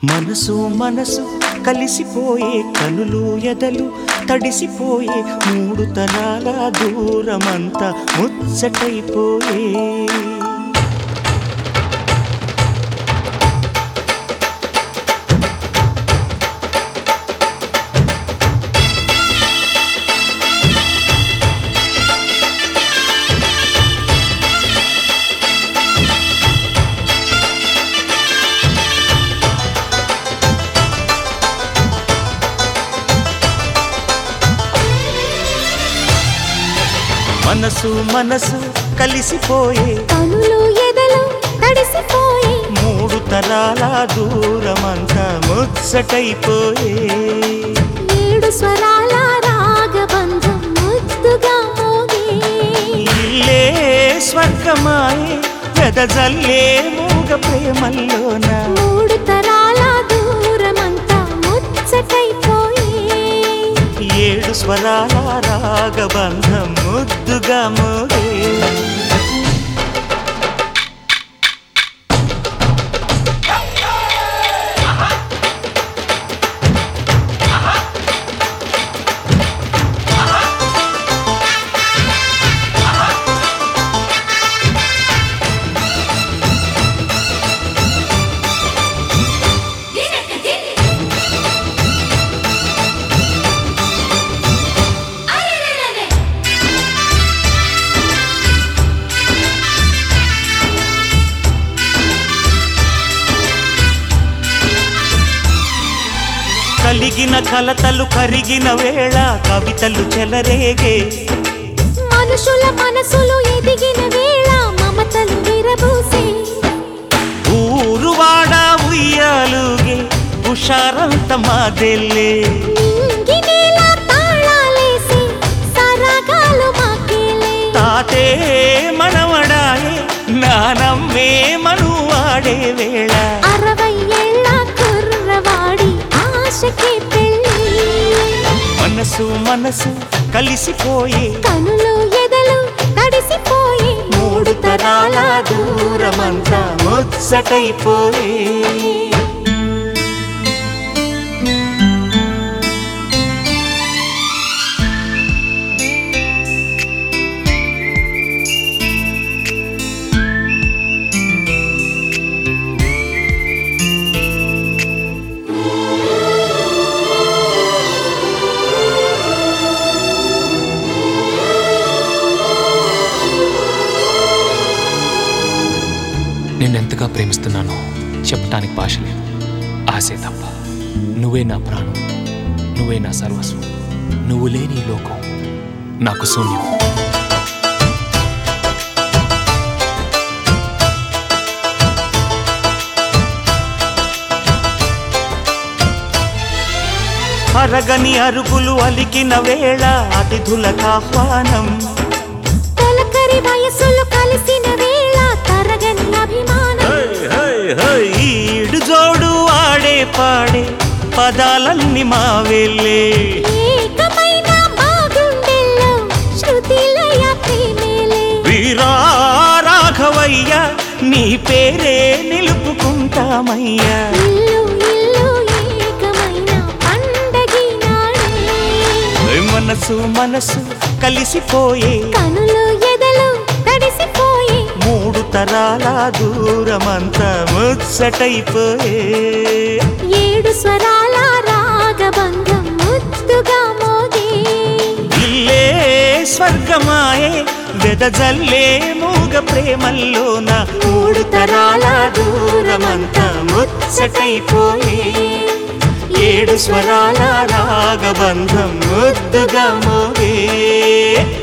మనసు మనసు కలిసిపోయే కనులు ఎదలు తడిసిపోయే మూడు తరాల దూరమంతా ముచ్చటైపోయే మనసు మనసు కలిసిపోయే కనులు ఎదలు తడిసిపోయి మూడు తరాల దూరమంతా ముచ్చటైపోయే ఏడు స్వరాల రాగబంధం ముద్దుగా మోగే ఇల్లే స్వర్గమాయే వెదజల్లే మూగ ప్రేమల్లోన మూడు తరాల దూరమంతా ముచ్చటైపోయి ఏడు స్వరాల రాగబంధం ముద్దుగా మోగే కలిగిన కలతలు కరిగిన వేళ కవితలు చెలరేగే మనుషుల మనసులు ఎదిగిన వేళ మమతలు విరబూసే ఊరువాడ ఉయ్యాలుగే హుషారంత మాదెల్లే నింగి నేల తాళాలేసి సరాగాలు మాకేలే తాతే మనవడాయే నానమ్మే మనువాడే వేళ అరవై ఏళ్ళ కుర్రవాడి ఆశకి పెళ్ళి మనసు మనసు కలిసిపోయే కనులు ఎదలు తడిసిపోయి మూడు తరాల దూరమంతా ముచ్చటైపోయే నిన్నెంతగా ప్రేమిస్తున్నానో చెప్పటానికి భాష లేదు ఆశే తప్ప నువ్వే నా ప్రాణం నువ్వే నా సర్వస్వం నువ్వు లేని ఈ లోకం నాకు శూన్యం అరగని అరుగులు అలికిన వేళ అతిథులకు ఆహ్వానం తొలకరి వయసులు కలిసిన వేళ తరగని అభిమానం ఈడు జోడు ఆడే పాడే పదాలన్నీ మా వెళ్ళే ఏకమైన బాగుండెల్లో శృతిలయ ప్రేమేలే వీరా రాఘవయ్య నీ పేరే నిలుపుకుంటామయ్యా ఇల్లు ఇల్లు ఏకమైన పండగి నాడే మనసు మనసు కలిసిపోయే కనులు ఎదలు తడిసిపోయి మూడు తరాల దూరమంతా ముచ్చటైపోయే ఏడు స్వరాల రాగబంధం ముద్దుగా మోగే ఇల్లే స్వర్గమాయే వెదజల్లే మూగ ప్రేమల్లోన మూడు తరాల దూరమంతా ముచ్చటైపోయే ఏడు స్వరాల రాగబంధం ముద్దుగా మోగే